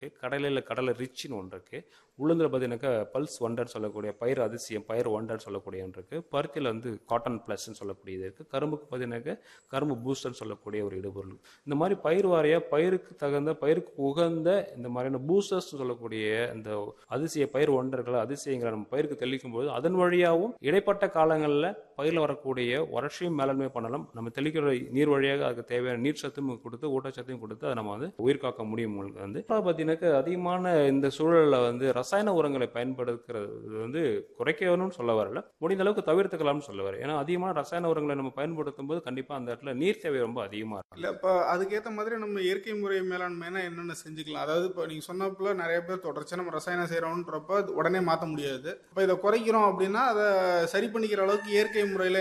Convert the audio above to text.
கடலையில் கடலை ரிச்சின்னு ஒன்று இருக்குது உளுந்தில் பார்த்தீங்கன்னாக்கா பல்ஸ் ஒண்டர் சொல்லக்கூடிய பயிர் அதிசயம் பயிர் ஒண்டர் சொல்லக்கூடிய ஒன்று இருக்குது பருத்தியில் வந்து காட்டன் ப்ளஸ்ன்னு சொல்லக்கூடியது இருக்குது கரும்புக்கு பார்த்தீங்கன்னாக்கா கரும்பு பூஸ்டர்னு சொல்லக்கூடிய ஒரு இடுபொருள் இந்த மாதிரி பயிர் வாரியாக பயிருக்கு தகுந்த பயிருக்கு உகந்த இந்த மாதிரியான பூஸ்டர்ஸ் சொல்லக்கூடிய இந்த அதிசய பயிர் ஒன்றர்களை அதிசயங்களை நம்ம பயிருக்கு தெளிக்கும் போது அதன் வழியாகவும் இடைப்பட்ட காலங்களில் பயிரில் வரக்கூடிய வறட்சியும் மேலாண்மை பண்ணலாம் நம்ம தெளிக்கிற நீர் வழியாக அதுக்கு தேவையான நீர் சத்தும் கொடுத்து ஊட்டச்சத்தையும் கொடுத்து அதை நம்ம வந்து உயிர் காக்க முடியும் உங்களுக்கு வந்து அப்புறம் பார்த்தீங்கன்னாக்கா அதிகமான இந்த சூழலில் வந்து ரசாயன உரங்களை பயன்படுத்துறது வந்து குறைக்கணும்னு சொல்ல வரல முடிந்த அளவுக்கு தவிர்த்துக்கலாம்னு சொல்ல வரேன் ஏன்னா அதிகமான ரசாயன உரங்களை நம்ம பயன்படுத்தும் போது கண்டிப்பாக அந்த இடத்துல நீர் தேவை ரொம்ப அதிகமாக இருக்கும் இல்லை இப்போ அதுக்கேற்ற மாதிரி நம்ம இயற்கை முறை மேலாண்மைனா என்னென்ன செஞ்சுக்கலாம் அதாவது இப்போ நீங்கள் சொன்னப்பல நிறைய பேர் தொடர்ச்சியாக நம்ம ரசாயனம் செய்கிறோன்றப்ப உடனே மாற்ற முடியாது இப்போ இதை குறைக்கிறோம் அப்படின்னா அதை சரி பண்ணிக்கிற அளவுக்கு இயற்கை முறையில்